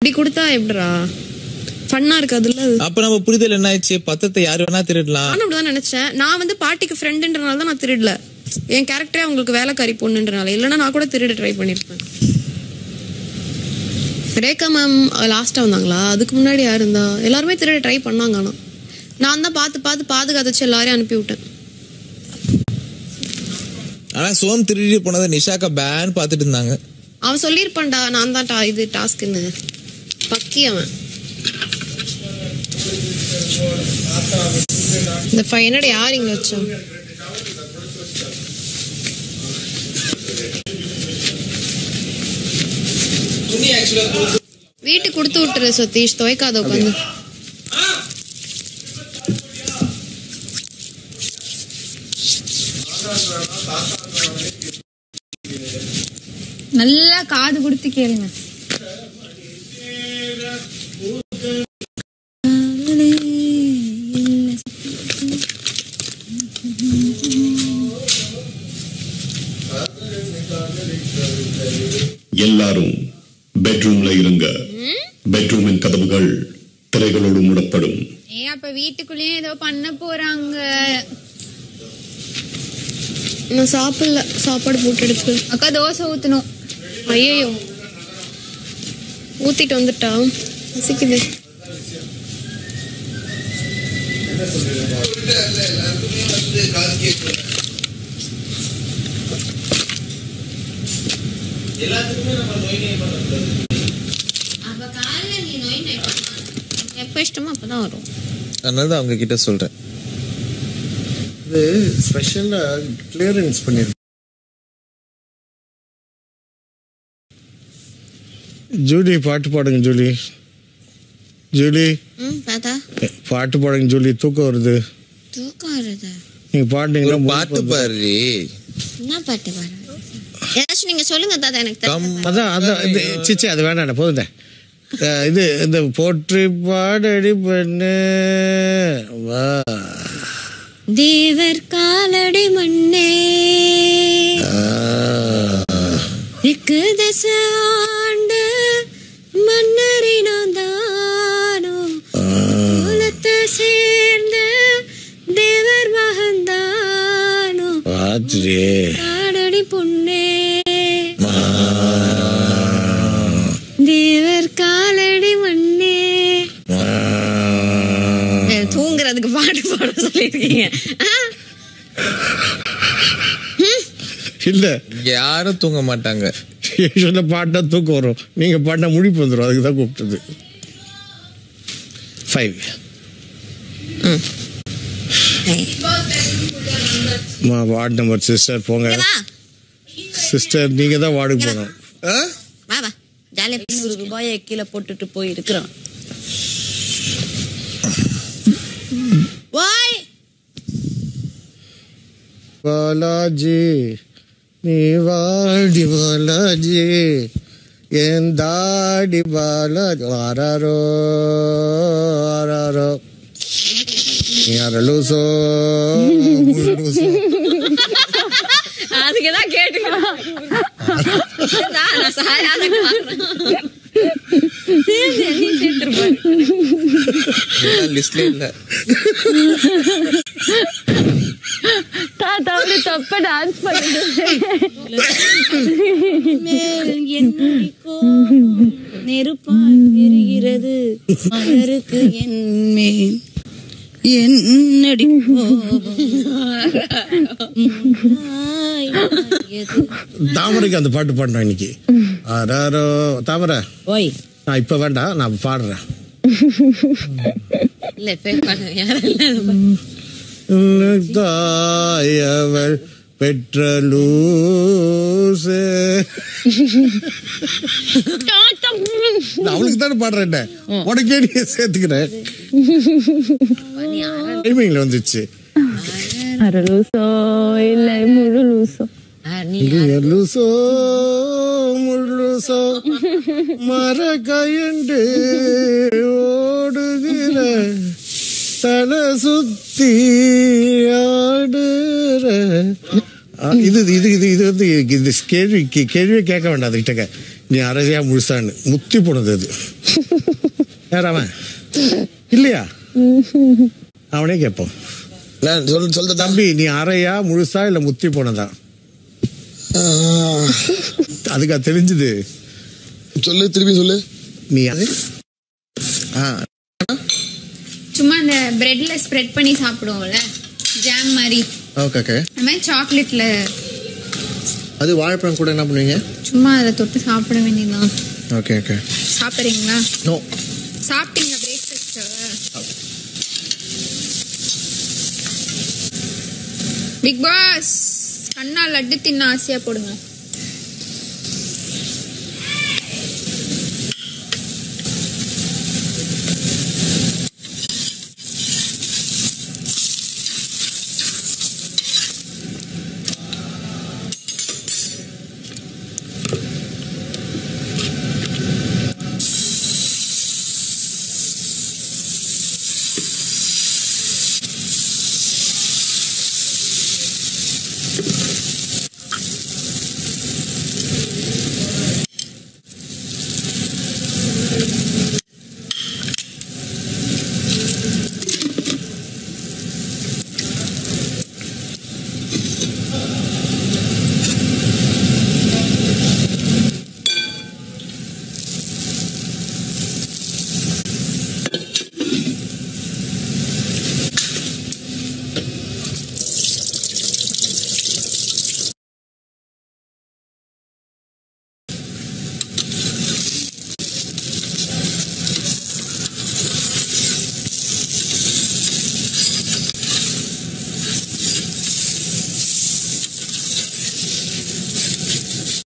இப்படி கொடுத்தா எப்படிடா ஃபன்னா இருக்காதுல்ல அது அப்ப நம்ம புரிதல் என்ன ஆயிடுச்சு பத்திரத்தை யாரு வேணா திருடலாம் நானும் அப்படிதான் நினைச்சேன் நான் வந்து பாட்டிக்கு ஃப்ரெண்டுன்றனால தான் நான் திருடல என் கேரக்டரே அவங்களுக்கு வேலைக்காரி பொண்ணுன்றனால இல்லைன்னா நான் கூட திருட ட்ரை பண்ணிருப்பேன் ரேகா மேம் லாஸ்ட்டாக வந்தாங்களா அதுக்கு முன்னாடி யார் இருந்தா எல்லாருமே திருட ட்ரை பண்ணாங்க ஆனால் நான் தான் பார்த்து பார்த்து பாதுகாத்து வச்சு எல்லாரையும் அனுப்பி விட்டேன் ஆனா சோம் திருடி போனதை நிஷாக்கா பேன் பார்த்துட்டு இருந்தாங்க அவன் சொல்லியிருப்பான்டா நான் தான் டா- இது டாஸ்க்குன்னு பக்கி அவன் இந்த ஃபைவ் என்னடி யார் இங்க வச்சோம் வீட்டுக்கு கொடுத்து விட்டுரு சதீஷ் துவைக்காத உட்காந்து நல்லா காது கொடுத்து கேளுங்க எல்லாரும் பெட்ரூம்ல இருங்க பெட்ரூமின் கதவுகள் திரைகளோடு மூடப்படும் ஏ அப்ப வீட்டுக்குள்ளேயே ஏதோ பண்ண போறாங்க நான் சாப்பிடல சாப்பாடு போட்டு எடுத்து அக்கா தோசை ஊத்தணும் ஐயோ ஊத்திட்டு வந்துட்டா பசிக்குது அப்ப காலைல நீ நோய் எப்போ இஷ்டமோ அப்பதான் வரும் அதனால தான் அவங்க கிட்ட சொல்றேன் இது ஸ்பெஷலா கிளியரன்ஸ் பண்ணிருக்கு ஜூலி பாட்டு பாடுங்க ஜூலி ஜூலி ம் தாத்தா பாட்டு பாடுங்க ஜூலி தூக்கம் வருது தூக்கம் வருது நீங்க ஒரு பாடுனீங்கன்னா பாட்டு பாரு என்ன பாட்டு பாரு ஏதாச்சும் நீங்க சொல்லுங்க தாத்தா எனக்கு கம் தெரியும். அதான் அதான் இது சிச்சி அது வேண்டாம் போதும் இது இந்த போற்றி பாடடி பண்ணு வா தேவர் காலடி மண்ணே இக்கு தச ஆண்டு மன்னரினம் தானோ குலத்தை சேர்ந்த தேவர் மகந்தானோ பாத்துடே காலடி பொண்ணே தேவர் காலடி மண்ணே தூங்குறதுக்கு பாட்டு பாட சொல்லியிருக்கீங்க ஆ? இல்ல இங்க யாரும் தூங்க மாட்டாங்க யூஸ்வலாக பாட்டா தூக்கம் வரும் நீங்க பாட்டா முழிப்பு வந்துடும் அதுக்கு தான் கூப்பிட்டது ஃபைவ் மா வார்டு நம்பர் சிஸ்டர் போங்க இங்க வா சிஸ்டர் நீங்க தான் வார்டுக்கு போகணும் வா வா ஜாலியா ஐநூறு ரூபாயை கீழே போட்டுட்டு போயிருக்கிறான் வாய் பாலாஜி நீ வாடி பாலாஜி என் தாடி பாலாஜி ஆராரோ ஆராரோ நீ யார லூசோ லூசோ அதுக்குதான் கேட்டுக்கலாம் நான் சாயாத காரணம் சேர்ந்து என்னையும் சேர்த்துருப்பாரு லிஸ்ட்ல இல்ல தாத்தா வந்து தப்ப டான்ஸ் பண்ணிட்டு மேல் என்னுடைய கோபம் நெருப்பாய் எரிகிறது மலருக்கு என் மேல் என்னடி கோபம் முன்னாய் மாறியது. தாமரைக்கு அந்த பாட்டு பாடினோம் இன்னைக்கு ஆராரோ தாமரை ஓய் நான் இப்ப வேண்டாம் நான் பாடுறேன் இல்ல இப்ப பாடு யாரும் இல்ல தாயவள் பெற்ற லூசு நான் அவளுக்கு தானே பாடுறேன் உனக்கே நீ சேர்த்துக்கிறேன் டைமிங்ல வந்துச்சு அரை லூசோ இல்ல முழு லூசோ இங்க லூசோ முழுசோ மர கயண்டு ஓடுகிற தலை சுத்தி ஆடுற ஆ, இது இது இது இது வந்து இது கேள்வி கே- கேள்வியே கேட்க வேண்டாம் அதுகிட்ட கே- நீ அரையா முழுசான்னு முத்தி போனது அது யார் அவன் இல்லையா அவனே கேட்போம் இல்ல, சொல் சொல்ற தம்பி தம்பி நீ அரையா முழுசா இல்ல முத்தி போனதா அதுக்கா தெரிஞ்சது சொல்லு திருப்பி சொல்லு நீ ஆ சும்மா அந்த பிரெட்ல ஸ்ப்ரெட் பண்ணி சாப்பிடுவோம்ல ஜாம் மாதிரி ஓகே ஓகே அது மாதிரி சாக்லேட்ல அது வாழைப்பழம் கூட என்ன பண்ணுவீங்க சும்மா அதை தொட்டு சாப்பிட வேண்டியதுதான் ஓகே ஓகே சாப்பிட்றீங்களா நோ சாப்பிட்டீங்க பிரேக்ஃபாஸ்ட் பிக் பாஸ் அண்ணா லட்டு தின்ன ஆசையா போடுங்க